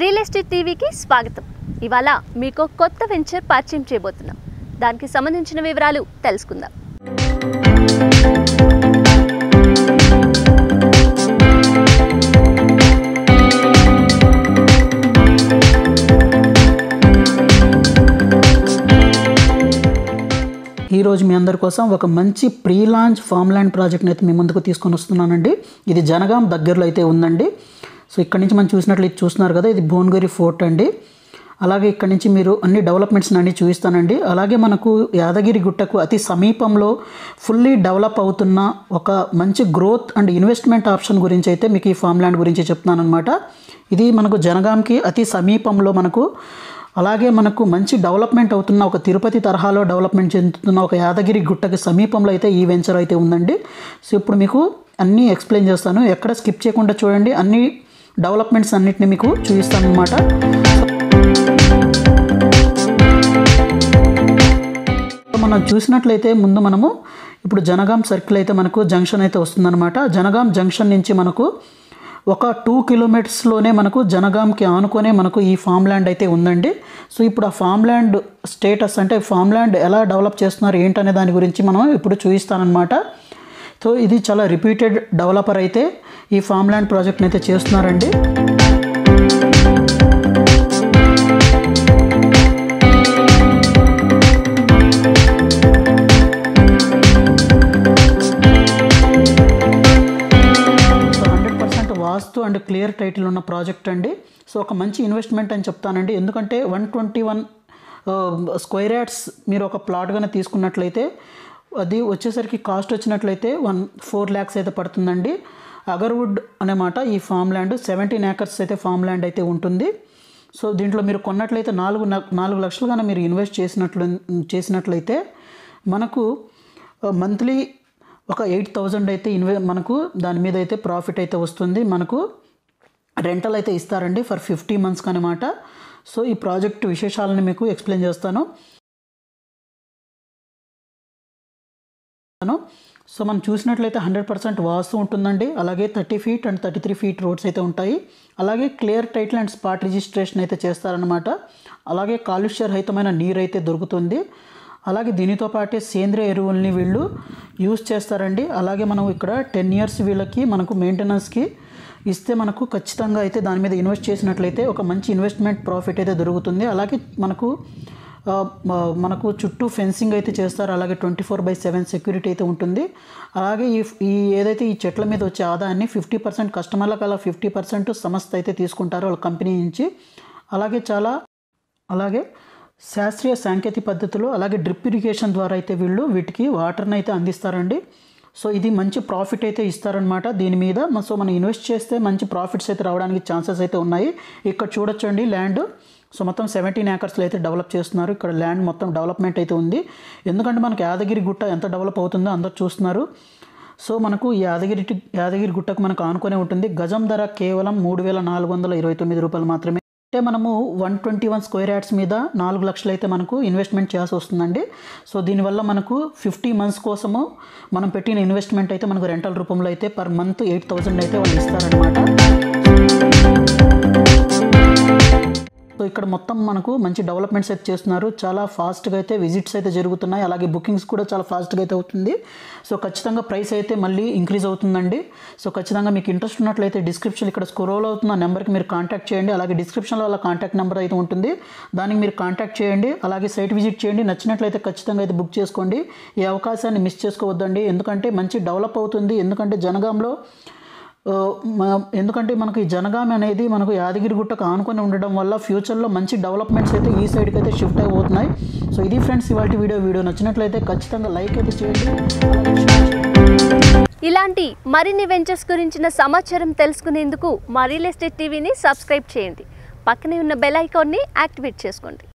Real estate టీవీకి స్వాగతం ఇవాళ మీకు కొత్త వెంచర్ పరిచయం చేయబోతున్నాం దానికి సంబంధించిన వివరాలు తెలుసుకుందాం ఈరోజు మీ అందరి కోసం ఒక మంచి ప్రీ లాంచ్ ఫామ్ ల్యాండ్ ప్రాజెక్ట్ని అయితే మీ ముందుకు తీసుకొని వస్తున్నానండి ఇది జనగాం దగ్గరలో అయితే ఉందండి సో ఇక్కడ నుంచి మనం చూసినట్లు ఇది చూస్తున్నారు కదా ఇది భువనగిరి ఫోర్ట్ అండి అలాగే ఇక్కడ నుంచి మీరు అన్ని డెవలప్మెంట్స్ని అన్ని చూపిస్తానండి అలాగే మనకు యాదగిరి గుట్టకు అతి సమీపంలో ఫుల్లీ డెవలప్ అవుతున్న ఒక మంచి గ్రోత్ అండ్ ఇన్వెస్ట్మెంట్ ఆప్షన్ గురించి అయితే మీకు ఈ ఫామ్ ల్యాండ్ గురించి చెప్తున్నాను అనమాట ఇది మనకు జనగాంకి అతి సమీపంలో మనకు అలాగే మనకు మంచి డెవలప్మెంట్ అవుతున్న ఒక తిరుపతి తరహాలో డెవలప్మెంట్ చెందుతున్న ఒక యాదగిరి గుట్టకి సమీపంలో అయితే ఈ వెంచర్ అయితే ఉందండి సో ఇప్పుడు మీకు అన్నీ ఎక్స్ప్లెయిన్ చేస్తాను ఎక్కడ స్కిప్ చేయకుండా చూడండి అన్ని డెవలప్మెంట్స్ అన్నిటిని మీకు చూపిస్తాను అనమాట మనం చూసినట్లయితే ముందు మనము ఇప్పుడు జనగాం సర్కిల్ అయితే మనకు జంక్షన్ అయితే వస్తుందన్నమాట జనగాం జంక్షన్ నుంచి మనకు ఒక టూ కిలోమీటర్స్లోనే మనకు జనగాంకి ఆనుకొనే మనకు ఈ ఫామ్ ల్యాండ్ అయితే ఉందండి సో ఇప్పుడు ఆ ఫామ్ ల్యాండ్ స్టేటస్ అంటే ఫామ్ ల్యాండ్ ఎలా డెవలప్ చేస్తున్నారు ఏంటనే దాని గురించి మనం ఇప్పుడు చూపిస్తానమాట సో ఇది చాలా రిపీటెడ్ డెవలపర్ అయితే ఈ ఫామ్ ల్యాండ్ ప్రాజెక్ట్ని అయితే చేస్తున్నారండి so hundred percent vastu and clear title ఉన్న ప్రాజెక్ట్ అండి సో ఒక మంచి ఇన్వెస్ట్మెంట్ అని చెప్తానండి ఎందుకంటే one twenty one square yards మీరు ఒక ప్లాట్గానే తీసుకున్నట్లయితే అది వచ్చేసరికి కాస్ట్ వచ్చినట్లయితే వన్ ఫోర్ ల్యాక్స్ అయితే పడుతుందండి అగర్వుడ్ అనే మాట ఈ ఫామ్ ల్యాండ్ సెవెంటీన్ ఏకర్స్ అయితే ఫామ్ ల్యాండ్ అయితే ఉంటుంది సో దీంట్లో మీరు కొన్నట్లయితే నాలుగు న- నాలుగు లక్షలు కానీ మీరు ఇన్వెస్ట్ చేసినట్లు చేసినట్లయితే మనకు మంత్లీ ఒక ఎయిట్ థౌజండ్ అయితే ఇన్వె మనకు దాని మీద అయితే ప్రాఫిట్ అయితే వస్తుంది మనకు రెంటల్ అయితే ఇస్తారండి ఫర్ ఫిఫ్టీ మంత్స్కి అనమాట సో ఈ ప్రాజెక్ట్ విశేషాలను మీకు ఎక్స్ప్లెయిన్ చేస్తాను సో మనం చూసినట్లయితే హండ్రెడ్ పర్సెంట్ వాస్తు ఉంటుందండి అలాగే thirty feet and thirty three feet roads అయితే ఉంటాయి అలాగే clear title and spot registration అయితే చేస్తారనమాట అలాగే కాలుష్య రహితమైన నీరు అయితే దొరుకుతుంది అలాగే దీనితో పాటే సేంద్రియ ఎరువుల్ని వీళ్ళు యూజ్ చేస్తారండి అలాగే మనం ఇక్కడ టెన్ ఇయర్స్ వీళ్ళకి మనకు మెయింటెనెన్స్కి ఇస్తే మనకు ఖచ్చితంగా అయితే దాని మీద ఇన్వెస్ట్ చేసినట్లయితే ఒక మంచి ఇన్వెస్ట్మెంట్ ప్రాఫిట్ అయితే దొరుకుతుంది అలాగే మనకు ఆ, మ- మనకు చుట్టూ ఫెన్సింగ్ అయితే చేస్తారు అలాగే twenty four by seven security అయితే ఉంటుంది అలాగే ఈ ఈ ఏదైతే ఈ చెట్ల మీద వచ్చే ఆదాయాన్ని ఫిఫ్టీ పర్సెంట్ కస్టమర్లకు అలా ఫిఫ్టీ పర్సెంట్ సంస్థ అయితే తీసుకుంటారు వాళ్ళ కంపెనీ నుంచి అలాగే చాలా అలాగే శాస్త్రీయ సాంకేతిక పద్ధతులు అలాగే డ్రిప్ ఇరిగేషన్ ద్వారా అయితే వీళ్ళు వీటికి వాటర్ని అయితే అందిస్తారండి సో ఇది మంచి ప్రాఫిట్ అయితే ఇస్తారనమాట దీని మీద మ- సో మనం ఇన్వెస్ట్ చేస్తే మంచి ప్రాఫిట్స్ అయితే రావడానికి ఛాన్సెస్ అయితే ఉన్నాయి ఇక్కడ చూడొచ్చండి ల్యాండ్ సో మొత్తం సెవెంటీన్ ఏకర్స్లో అయితే డెవలప్ చేస్తున్నారు ఇక్కడ ల్యాండ్ మొత్తం డెవలప్మెంట్ అయితే ఉంది ఎందుకంటే మనకి యాదగిరి గుట్ట ఎంత డెవలప్ అవుతుందో అందరు చూస్తున్నారు సో మనకు ఈ యాదగిరి టి- యాదగిరి గుట్టకు మనకు ఆనుకునే ఉంటుంది గజం ధర కేవలం మూడు వేల నాలుగు వందల ఇరవై తొమ్మిది రూపాయలు మాత్రమే అంటే మనము one twenty one square yards మీద నాలుగు లక్షలు అయితే మనకు ఇన్వెస్ట్మెంట్ చేయాల్సి వస్తుందండి సో దీనివల్ల మనకు ఫిఫ్టీ మంత్స్ కోసము మనం పెట్టిన ఇన్వెస్ట్మెంట్ అయితే మనకు రెంటల్ రూపంలో అయితే పర్ మంత్ ఎయిట్ థౌజండ్ అయితే వాళ్ళు ఇస్తారనమాట సో ఇక్కడ మొత్తం మనకు మంచి డెవలప్మెంట్స్ అయితే చేస్తున్నారు చాలా ఫాస్ట్గా అయితే విజిట్స్ అయితే జరుగుతున్నాయి అలాగే బుకింగ్స్ కూడా చాలా ఫాస్ట్గా అయితే అవుతుంది సో ఖచ్చితంగా ప్రైస్ అయితే మళ్ళీ ఇంక్రీజ్ అవుతుందండి సో ఖచ్చితంగా మీకు ఇంట్రెస్ట్ ఉన్నట్లయితే డిస్క్రిప్షన్ ఇక్కడ స్క్రోల్ అవుతున్న నెంబర్కి మీరు కాంటాక్ట్ చేయండి అలాగే డిస్క్రిప్షన్లో వాళ్ళ కాంటాక్ట్ నెంబర్ అయితే ఉంటుంది దానికి మీరు కాంటాక్ట్ చేయండి అలాగే సైట్ విజిట్ చేయండి నచ్చినట్లయితే ఖచ్చితంగా అయితే బుక్ చేసుకోండి ఈ అవకాశాన్ని మిస్ చేసుకోవద్దండి ఎందుకంటే మంచి డెవలప్ అవుతుంది ఎందుకంటే జనగాంలో ఆ, మ- ఎందుకంటే మనకు ఈ జనగాం అనేది మనకు యాదగిరి గుట్టకు ఆనుకొని ఉండడం వల్ల ఫ్యూచర్లో మంచి డెవలప్మెంట్స్ అయితే ఈ సైడ్కి అయితే షిఫ్ట్ అయిపోతున్నాయి సో ఇది ఫ్రెండ్స్ ఇవాళ వీడియో వీడియో నచ్చినట్లయితే ఖచ్చితంగా లైక్ అయితే చేయండి అలాగే share చేయండి. ఇలాంటి మరిన్ని వెంచర్స్ గురించిన సమాచారం తెలుసుకునేందుకు మా రియల్ ఎస్టేట్ టీవీని సబ్స్క్రైబ్ చేయండి పక్కనే ఉన్న బెల్ ఐకాన్ని యాక్టివేట్ చేసుకోండి